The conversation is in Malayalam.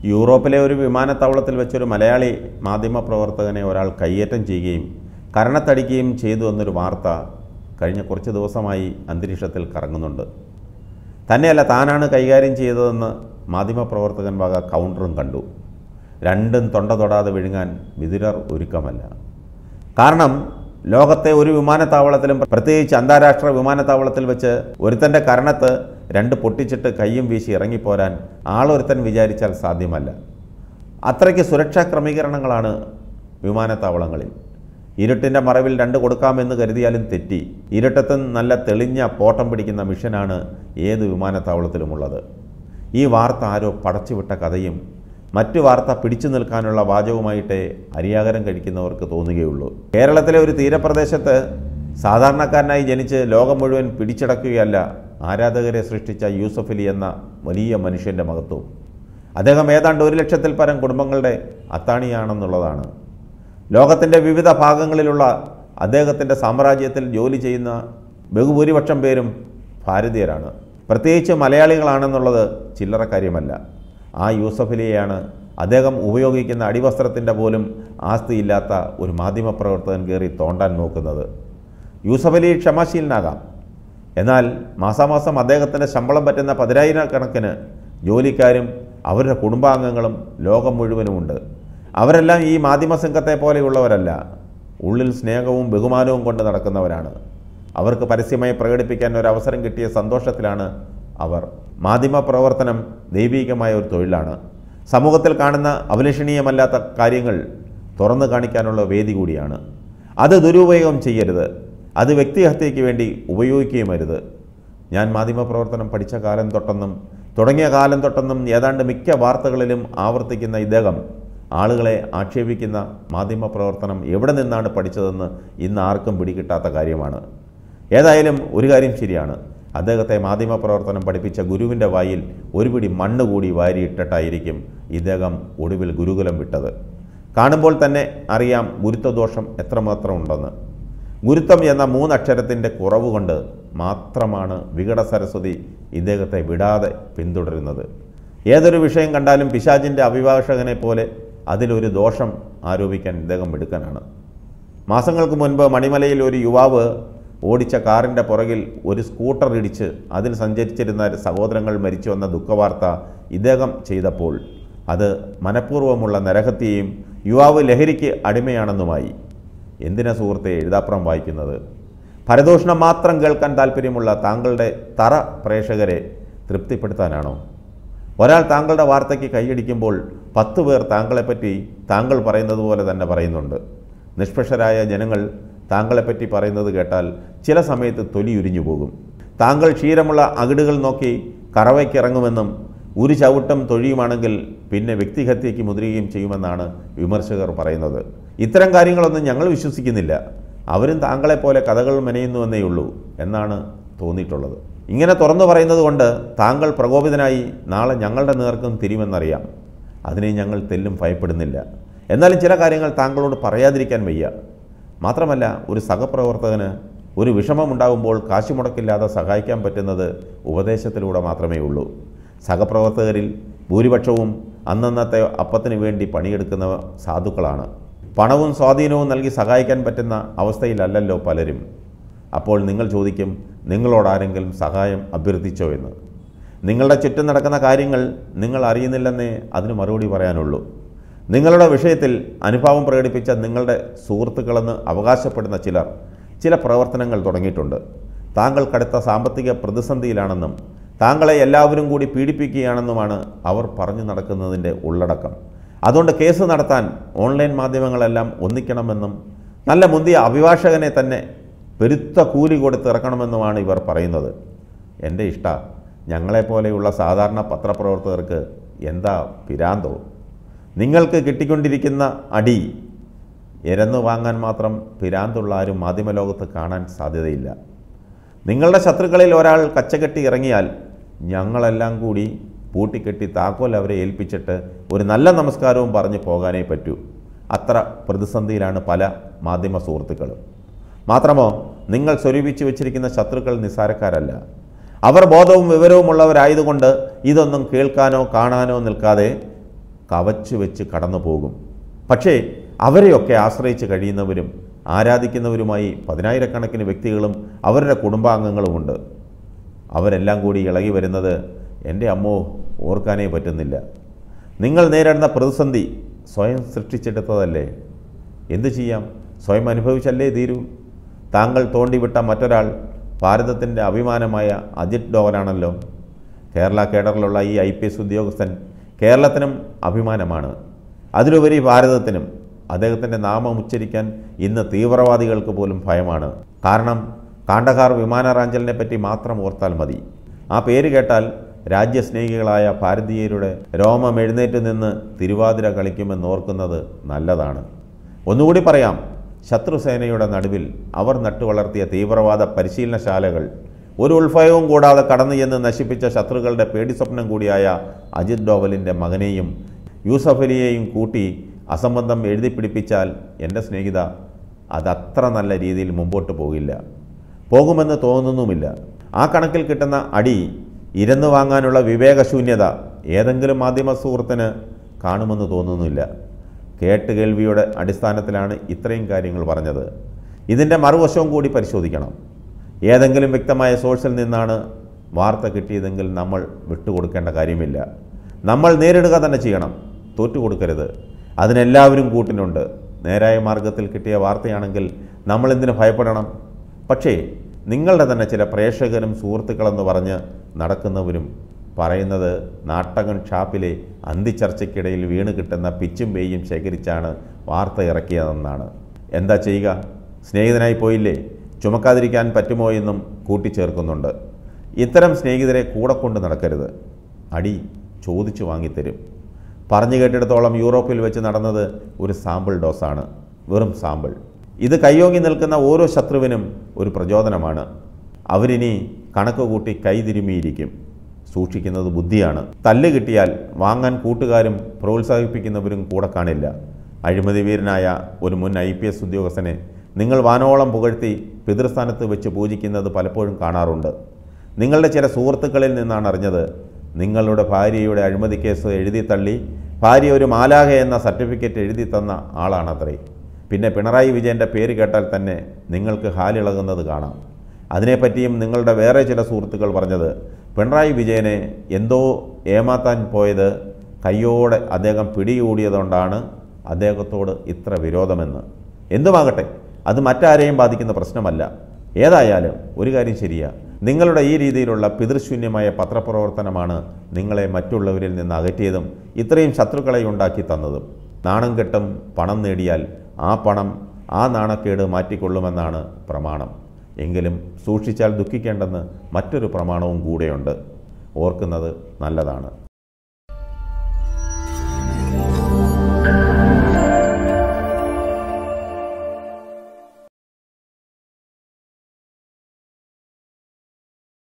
യൂറോപ്പിലെ ഒരു വിമാനത്താവളത്തിൽ വെച്ചൊരു മലയാളി മാധ്യമപ്രവർത്തകനെ ഒരാൾ കയ്യേറ്റം ചെയ്യുകയും കരണത്തടിക്കുകയും ചെയ്തു എന്നൊരു വാർത്ത കഴിഞ്ഞ കുറച്ച് ദിവസമായി അന്തരീക്ഷത്തിൽ കറങ്ങുന്നുണ്ട് തന്നെയല്ല താനാണ് കൈകാര്യം ചെയ്തതെന്ന് മാധ്യമപ്രവർത്തകൻ വക കൗണ്ടറും കണ്ടു രണ്ടും തൊണ്ട തൊടാതെ വിഴുങ്ങാൻ വിതുരർ ഒരുക്കമല്ല കാരണം ലോകത്തെ ഒരു വിമാനത്താവളത്തിലും പ്രത്യേകിച്ച് അന്താരാഷ്ട്ര വിമാനത്താവളത്തിൽ വെച്ച് ഒരുത്തൻ്റെ കരണത്ത് രണ്ട് പൊട്ടിച്ചിട്ട് കയ്യും വീശി ഇറങ്ങിപ്പോരാൻ ആളൊരുത്തൻ വിചാരിച്ചാൽ സാധ്യമല്ല അത്രയ്ക്ക് സുരക്ഷാ ക്രമീകരണങ്ങളാണ് വിമാനത്താവളങ്ങളിൽ ഇരുട്ടിൻ്റെ മറവിൽ രണ്ട് കൊടുക്കാമെന്ന് കരുതിയാലും തെറ്റി ഇരുട്ടത്തും നല്ല തെളിഞ്ഞ പോട്ടം പിടിക്കുന്ന മിഷനാണ് ഏത് വിമാനത്താവളത്തിലുമുള്ളത് ഈ വാർത്ത ആരോ പടച്ചുവിട്ട കഥയും മറ്റു വാർത്ത പിടിച്ചു നിൽക്കാനുള്ള വാചകവുമായിട്ടേ അരിയാകരം കഴിക്കുന്നവർക്ക് തോന്നുകയുള്ളൂ കേരളത്തിലെ ഒരു തീരപ്രദേശത്ത് സാധാരണക്കാരനായി ജനിച്ച് ലോകം മുഴുവൻ പിടിച്ചടക്കുകയല്ല ആരാധകരെ സൃഷ്ടിച്ച യൂസഫ് അലി എന്ന വലിയ മനുഷ്യൻ്റെ മഹത്വം അദ്ദേഹം ഏതാണ്ട് ഒരു ലക്ഷത്തിൽ പരം കുടുംബങ്ങളുടെ അത്താണിയാണെന്നുള്ളതാണ് ലോകത്തിൻ്റെ വിവിധ ഭാഗങ്ങളിലുള്ള അദ്ദേഹത്തിൻ്റെ സാമ്രാജ്യത്തിൽ ജോലി ചെയ്യുന്ന ബഹുഭൂരിപക്ഷം പേരും ഭാരതീയരാണ് പ്രത്യേകിച്ച് മലയാളികളാണെന്നുള്ളത് ചില്ലറ കാര്യമല്ല ആ യൂസഫ് അലിയെയാണ് അദ്ദേഹം ഉപയോഗിക്കുന്ന അടിവസ്ത്രത്തിൻ്റെ പോലും ആസ്തിയില്ലാത്ത ഒരു മാധ്യമപ്രവർത്തകൻ കയറി തോണ്ടാൻ നോക്കുന്നത് യൂസഫ് അലി ക്ഷമാശീലനാകാം എന്നാൽ മാസാമാസം അദ്ദേഹത്തിൻ്റെ ശമ്പളം പറ്റുന്ന പതിനായിരക്കണക്കിന് ജോലിക്കാരും അവരുടെ കുടുംബാംഗങ്ങളും ലോകം മുഴുവനുമുണ്ട് അവരെല്ലാം ഈ മാധ്യമ സംഘത്തെ പോലെയുള്ളവരല്ല ഉള്ളിൽ സ്നേഹവും ബഹുമാനവും കൊണ്ട് നടക്കുന്നവരാണ് അവർക്ക് പരസ്യമായി പ്രകടിപ്പിക്കാൻ ഒരു അവസരം കിട്ടിയ സന്തോഷത്തിലാണ് അവർ മാധ്യമ പ്രവർത്തനം ദൈവീകമായ ഒരു തൊഴിലാണ് സമൂഹത്തിൽ കാണുന്ന അഭിലഷണീയമല്ലാത്ത കാര്യങ്ങൾ തുറന്നു കാണിക്കാനുള്ള വേദി കൂടിയാണ് അത് ദുരുപയോഗം ചെയ്യരുത് അത് വ്യക്തിഹത്യയ്ക്ക് വേണ്ടി ഉപയോഗിക്കുകയും അരുത് ഞാൻ മാധ്യമപ്രവർത്തനം പഠിച്ച കാലം തൊട്ടെന്നും തുടങ്ങിയ കാലം തൊട്ടെന്നും ഏതാണ്ട് മിക്ക വാർത്തകളിലും ആവർത്തിക്കുന്ന ഇദ്ദേഹം ആളുകളെ ആക്ഷേപിക്കുന്ന മാധ്യമപ്രവർത്തനം എവിടെ നിന്നാണ് പഠിച്ചതെന്ന് ഇന്ന് ആർക്കും പിടികിട്ടാത്ത കാര്യമാണ് ഏതായാലും ഒരു കാര്യം ശരിയാണ് അദ്ദേഹത്തെ മാധ്യമപ്രവർത്തനം പഠിപ്പിച്ച ഗുരുവിൻ്റെ വായിൽ ഒരു പിടി മണ്ണ് കൂടി വാരിയിട്ടിട്ടായിരിക്കും ഇദ്ദേഹം ഒടുവിൽ ഗുരുകുലം വിട്ടത് കാണുമ്പോൾ തന്നെ അറിയാം ഗുരുത്വദോഷം എത്രമാത്രം ഉണ്ടെന്ന് ഗുരുത്വം എന്ന മൂന്നക്ഷരത്തിൻ്റെ കുറവ് കൊണ്ട് മാത്രമാണ് വികട സരസ്വതി ഇദ്ദേഹത്തെ വിടാതെ പിന്തുടരുന്നത് ഏതൊരു വിഷയം കണ്ടാലും പിശാചിൻ്റെ അഭിഭാഷകനെ പോലെ അതിലൊരു ദോഷം ആരോപിക്കാൻ ഇദ്ദേഹം മിടുക്കനാണ് മാസങ്ങൾക്ക് മുൻപ് മണിമലയിൽ ഒരു യുവാവ് ഓടിച്ച കാറിൻ്റെ പുറകിൽ ഒരു സ്കൂട്ടർ ഇടിച്ച് അതിൽ സഞ്ചരിച്ചിരുന്ന സഹോദരങ്ങൾ മരിച്ചു വന്ന ദുഃഖവാർത്ത ഇദ്ദേഹം ചെയ്തപ്പോൾ അത് മനഃപൂർവ്വമുള്ള നരഹത്യയും യുവാവ് ലഹരിക്ക് അടിമയാണെന്നുമായി എന്തിനാ സുഹൃത്തെ എഴുതാപ്പുറം വായിക്കുന്നത് പരദൂഷണം മാത്രം കേൾക്കാൻ താല്പര്യമുള്ള താങ്കളുടെ തറ പ്രേക്ഷകരെ തൃപ്തിപ്പെടുത്താനാണോ ഒരാൾ താങ്കളുടെ വാർത്തയ്ക്ക് കൈയടിക്കുമ്പോൾ പത്ത് പേർ താങ്കളെപ്പറ്റി താങ്കൾ പറയുന്നത് പോലെ തന്നെ പറയുന്നുണ്ട് നിഷ്പക്ഷരായ ജനങ്ങൾ താങ്കളെപ്പറ്റി പറയുന്നത് കേട്ടാൽ ചില സമയത്ത് തൊലി ഉരിഞ്ഞു പോകും താങ്കൾ ക്ഷീരമുള്ള അകിടുകൾ നോക്കി കറവയ്ക്കിറങ്ങുമെന്നും ഒരു ചവിട്ടം തൊഴിയുമാണെങ്കിൽ പിന്നെ വ്യക്തിഹത്യയ്ക്ക് മുതിരുകയും ചെയ്യുമെന്നാണ് വിമർശകർ പറയുന്നത് ഇത്തരം കാര്യങ്ങളൊന്നും ഞങ്ങൾ വിശ്വസിക്കുന്നില്ല അവരും താങ്കളെപ്പോലെ കഥകൾ മെനയുന്നുവെന്നേ ഉള്ളൂ എന്നാണ് തോന്നിയിട്ടുള്ളത് ഇങ്ങനെ തുറന്നു പറയുന്നത് കൊണ്ട് താങ്കൾ പ്രകോപിതനായി നാളെ ഞങ്ങളുടെ നേർക്കും തിരിയുമെന്നറിയാം അതിനെ ഞങ്ങൾ തെല്ലും ഭയപ്പെടുന്നില്ല എന്നാലും ചില കാര്യങ്ങൾ താങ്കളോട് പറയാതിരിക്കാൻ വയ്യ മാത്രമല്ല ഒരു സഹപ്രവർത്തകന് ഒരു വിഷമമുണ്ടാകുമ്പോൾ കാശുമുടക്കില്ലാതെ സഹായിക്കാൻ പറ്റുന്നത് ഉപദേശത്തിലൂടെ മാത്രമേ ഉള്ളൂ സഹപ്രവർത്തകരിൽ ഭൂരിപക്ഷവും അന്നന്നത്തെ അപ്പത്തിന് വേണ്ടി പണിയെടുക്കുന്ന സാധുക്കളാണ് പണവും സ്വാധീനവും നൽകി സഹായിക്കാൻ പറ്റുന്ന അവസ്ഥയിലല്ലല്ലോ പലരും അപ്പോൾ നിങ്ങൾ ചോദിക്കും നിങ്ങളോടാരെങ്കിലും സഹായം അഭ്യർത്ഥിച്ചോ എന്ന് നിങ്ങളുടെ ചുറ്റും നടക്കുന്ന കാര്യങ്ങൾ നിങ്ങൾ അറിയുന്നില്ലെന്നേ അതിന് മറുപടി പറയാനുള്ളൂ നിങ്ങളുടെ വിഷയത്തിൽ അനുഭാവം പ്രകടിപ്പിച്ച നിങ്ങളുടെ സുഹൃത്തുക്കളെന്ന് അവകാശപ്പെടുന്ന ചിലർ ചില പ്രവർത്തനങ്ങൾ തുടങ്ങിയിട്ടുണ്ട് താങ്കൾ കടുത്ത സാമ്പത്തിക പ്രതിസന്ധിയിലാണെന്നും താങ്കളെ എല്ലാവരും കൂടി പീഡിപ്പിക്കുകയാണെന്നുമാണ് അവർ പറഞ്ഞു നടക്കുന്നതിൻ്റെ ഉള്ളടക്കം അതുകൊണ്ട് കേസ് നടത്താൻ ഓൺലൈൻ മാധ്യമങ്ങളെല്ലാം ഒന്നിക്കണമെന്നും നല്ല മുന്തിയ അഭിഭാഷകനെ തന്നെ പെരുത്ത കൂലി കൊടുത്ത് ഇറക്കണമെന്നുമാണ് ഇവർ പറയുന്നത് എൻ്റെ ഇഷ്ട ഞങ്ങളെപ്പോലെയുള്ള സാധാരണ പത്രപ്രവർത്തകർക്ക് എന്താ പിരാന്തോ നിങ്ങൾക്ക് കിട്ടിക്കൊണ്ടിരിക്കുന്ന അടി എരന്നു വാങ്ങാൻ മാത്രം പിരാന്തുള്ള ആരും മാധ്യമലോകത്ത് കാണാൻ സാധ്യതയില്ല നിങ്ങളുടെ ശത്രുക്കളിൽ ഒരാൾ കച്ചകെട്ടി ഇറങ്ങിയാൽ ഞങ്ങളെല്ലാം കൂടി പൂട്ടിക്കെട്ടി താക്കോൽ അവരെ ഏൽപ്പിച്ചിട്ട് ഒരു നല്ല നമസ്കാരവും പറഞ്ഞ് പോകാനേ പറ്റൂ അത്ര പ്രതിസന്ധിയിലാണ് പല മാധ്യമ സുഹൃത്തുക്കളും മാത്രമോ നിങ്ങൾ സ്വരൂപിച്ചു വച്ചിരിക്കുന്ന ശത്രുക്കൾ നിസ്സാരക്കാരല്ല അവർ ബോധവും വിവരവുമുള്ളവരായതുകൊണ്ട് ഇതൊന്നും കേൾക്കാനോ കാണാനോ നിൽക്കാതെ കവച്ചു വെച്ച് കടന്നു പോകും പക്ഷേ അവരെയൊക്കെ ആശ്രയിച്ച് കഴിയുന്നവരും ആരാധിക്കുന്നവരുമായി പതിനായിരക്കണക്കിന് വ്യക്തികളും അവരുടെ കുടുംബാംഗങ്ങളുമുണ്ട് അവരെല്ലാം കൂടി ഇളകി വരുന്നത് എൻ്റെ അമ്മോ ഓർക്കാനേ പറ്റുന്നില്ല നിങ്ങൾ നേരിടുന്ന പ്രതിസന്ധി സ്വയം സൃഷ്ടിച്ചെടുത്തതല്ലേ എന്തു ചെയ്യാം സ്വയം അനുഭവിച്ചല്ലേ തീരൂ താങ്കൾ തോണ്ടിവിട്ട മറ്റൊരാൾ ഭാരതത്തിൻ്റെ അഭിമാനമായ അജിത് ഡോവലാണല്ലോ കേരള കേഡറിലുള്ള ഈ ഐ പി എസ് ഉദ്യോഗസ്ഥൻ കേരളത്തിനും അഭിമാനമാണ് അതിലുപരി ഭാരതത്തിനും അദ്ദേഹത്തിൻ്റെ നാമം ഉച്ചരിക്കാൻ ഇന്ന് തീവ്രവാദികൾക്ക് പോലും ഭയമാണ് കാരണം കാണ്ടഹാർ വിമാനറാഞ്ചലിനെ പറ്റി മാത്രം ഓർത്താൽ മതി ആ പേര് കേട്ടാൽ രാജ്യസ്നേഹികളായ ഭാരതീയരുടെ രോമം എഴുന്നേറ്റ് നിന്ന് തിരുവാതിര കളിക്കുമെന്ന് ഓർക്കുന്നത് നല്ലതാണ് ഒന്നുകൂടി പറയാം ശത്രുസേനയുടെ നടുവിൽ അവർ നട്ടുവളർത്തിയ തീവ്രവാദ പരിശീലനശാലകൾ ഒരു ഉൾഭയവും കൂടാതെ കടന്നു ചെന്ന് നശിപ്പിച്ച ശത്രുക്കളുടെ പേടി സ്വപ്നം കൂടിയായ അജിത് ഡോവലിൻ്റെ മകനെയും യൂസഫ് അലിയെയും കൂട്ടി അസംബന്ധം എഴുതി പിടിപ്പിച്ചാൽ എൻ്റെ സ്നേഹിത അതത്ര നല്ല രീതിയിൽ മുമ്പോട്ട് പോകില്ല പോകുമെന്ന് തോന്നുന്നുമില്ല ആ കണക്കിൽ കിട്ടുന്ന അടി ഇരന്നു വാങ്ങാനുള്ള വിവേകശൂന്യത ഏതെങ്കിലും മാധ്യമ സുഹൃത്തിന് കാണുമെന്ന് തോന്നുന്നില്ല കേട്ടുകേൾവിയുടെ അടിസ്ഥാനത്തിലാണ് ഇത്രയും കാര്യങ്ങൾ പറഞ്ഞത് ഇതിൻ്റെ മറുവശവും കൂടി പരിശോധിക്കണം ഏതെങ്കിലും വ്യക്തമായ സോഴ്സിൽ നിന്നാണ് വാർത്ത കിട്ടിയതെങ്കിൽ നമ്മൾ വിട്ടുകൊടുക്കേണ്ട കാര്യമില്ല നമ്മൾ നേരിടുക തന്നെ ചെയ്യണം തോറ്റുകൊടുക്കരുത് അതിനെല്ലാവരും കൂട്ടിനുണ്ട് നേരായ മാർഗത്തിൽ കിട്ടിയ വാർത്തയാണെങ്കിൽ നമ്മളെന്തിനു ഭയപ്പെടണം പക്ഷേ നിങ്ങളുടെ തന്നെ ചില പ്രേക്ഷകരും സുഹൃത്തുക്കളെന്ന് പറഞ്ഞ് നടക്കുന്നവരും പറയുന്നത് നാട്ടകൻ ഷാപ്പിലെ അന്തിച്ചർച്ചയ്ക്കിടയിൽ വീണ് കിട്ടുന്ന പിച്ചും പേയും ശേഖരിച്ചാണ് വാർത്ത ഇറക്കിയതെന്നാണ് എന്താ ചെയ്യുക സ്നേഹിതനായി പോയില്ലേ ചുമക്കാതിരിക്കാൻ പറ്റുമോ എന്നും കൂട്ടിച്ചേർക്കുന്നുണ്ട് ഇത്തരം സ്നേഹിതരെ കൂടെ കൊണ്ട് നടക്കരുത് അടി ചോദിച്ചു വാങ്ങിത്തരും പറഞ്ഞു കേട്ടിടത്തോളം യൂറോപ്പിൽ വെച്ച് നടന്നത് ഒരു സാമ്പിൾ ഡോസാണ് വെറും സാമ്പിൾ ഇത് കയ്യോങ്ങി നിൽക്കുന്ന ഓരോ ശത്രുവിനും ഒരു പ്രചോദനമാണ് അവരിനി കണക്ക് കൂട്ടി കൈതിരുമിയിരിക്കും സൂക്ഷിക്കുന്നത് ബുദ്ധിയാണ് തല്ല് കിട്ടിയാൽ വാങ്ങാൻ കൂട്ടുകാരും പ്രോത്സാഹിപ്പിക്കുന്നവരും കൂടെ കാണില്ല അഴിമതി വീരനായ ഒരു മുൻ ഐ പി എസ് ഉദ്യോഗസ്ഥനെ നിങ്ങൾ വാനോളം പുകഴ്ത്തി പിതൃസ്ഥാനത്ത് വെച്ച് പൂജിക്കുന്നത് പലപ്പോഴും കാണാറുണ്ട് നിങ്ങളുടെ ചില സുഹൃത്തുക്കളിൽ നിന്നാണ് അറിഞ്ഞത് നിങ്ങളുടെ ഭാര്യയുടെ അഴിമതി കേസ് എഴുതി തള്ളി ഭാര്യ ഒരു മാലാഹ എന്ന സർട്ടിഫിക്കറ്റ് എഴുതി തന്ന ആളാണത്രേ പിന്നെ പിണറായി വിജയൻ്റെ പേര് കേട്ടാൽ തന്നെ നിങ്ങൾക്ക് ഹാലിളകുന്നത് കാണാം അതിനെപ്പറ്റിയും നിങ്ങളുടെ വേറെ ചില സുഹൃത്തുക്കൾ പറഞ്ഞത് പിണറായി വിജയനെ എന്തോ ഏമാത്താൻ പോയത് കയ്യോടെ അദ്ദേഹം പിടികൂടിയതുകൊണ്ടാണ് അദ്ദേഹത്തോട് ഇത്ര വിരോധമെന്ന് എന്തുമാകട്ടെ അത് മറ്റാരെയും ബാധിക്കുന്ന പ്രശ്നമല്ല ഏതായാലും ഒരു കാര്യം ശരിയാ നിങ്ങളുടെ ഈ രീതിയിലുള്ള പിതൃശൂന്യമായ പത്രപ്രവർത്തനമാണ് നിങ്ങളെ മറ്റുള്ളവരിൽ നിന്ന് അകറ്റിയതും ഇത്രയും ശത്രുക്കളെ ഉണ്ടാക്കി തന്നതും നാണം കെട്ടും പണം നേടിയാൽ ആ പണം ആ നാണക്കേട് മാറ്റിക്കൊള്ളുമെന്നാണ് പ്രമാണം എങ്കിലും സൂക്ഷിച്ചാൽ ദുഃഖിക്കേണ്ടെന്ന് മറ്റൊരു പ്രമാണവും കൂടെയുണ്ട് ഓർക്കുന്നത് നല്ലതാണ്